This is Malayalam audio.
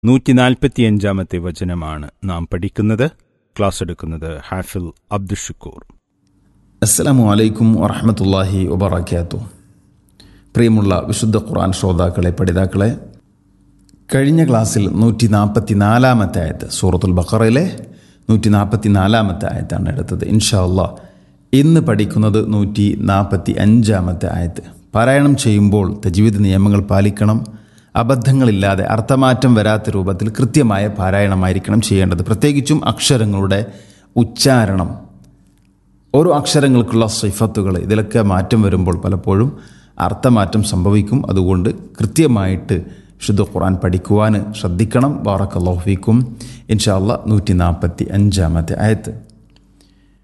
നൂറ്റി നാൽപ്പത്തിയഞ്ചാമത്തെ വചനമാണ് നാം പഠിക്കുന്നത് ക്ലാസ് എടുക്കുന്നത് ഹാഫിൽ അബ്ദുഷുക്കൂർ അസ്സലാമു അലൈക്കും വറഹമത്തല്ലാഹി വബറക്കാത്തു പ്രിയമുള്ള വിശുദ്ധ ഖുർആൻ ശ്രോതാക്കളെ പഠിതാക്കളെ കഴിഞ്ഞ ക്ലാസ്സിൽ നൂറ്റി നാൽപ്പത്തി നാലാമത്തെ ആയത്ത് സൂറത്തുൽ ബഖറയിലെ നൂറ്റി നാൽപ്പത്തി നാലാമത്തെ ആയത്താണ് എടുത്തത് ഇൻഷാ അല്ലാ ഇന്ന് പഠിക്കുന്നത് നൂറ്റി നാൽപ്പത്തി അഞ്ചാമത്തെ ആയത്ത് പാരായണം ചെയ്യുമ്പോൾ തജീവിത നിയമങ്ങൾ പാലിക്കണം അബദ്ധങ്ങളില്ലാതെ അർത്ഥമാറ്റം വരാത്ത രൂപത്തിൽ കൃത്യമായ പാരായണമായിരിക്കണം ചെയ്യേണ്ടത് പ്രത്യേകിച്ചും അക്ഷരങ്ങളുടെ ഉച്ചാരണം ഓരോ അക്ഷരങ്ങൾക്കുള്ള സിഫത്തുകൾ ഇതിലൊക്കെ മാറ്റം വരുമ്പോൾ പലപ്പോഴും അർത്ഥമാറ്റം സംഭവിക്കും അതുകൊണ്ട് കൃത്യമായിട്ട് ശുദ്ധ ഖുർആൻ പഠിക്കുവാൻ ശ്രദ്ധിക്കണം ബാറക്കല്ലാഹുഫീക്കും ഇൻഷാ അല്ലാ നൂറ്റി നാൽപ്പത്തി അഞ്ചാമത്തെ ആയത്ത്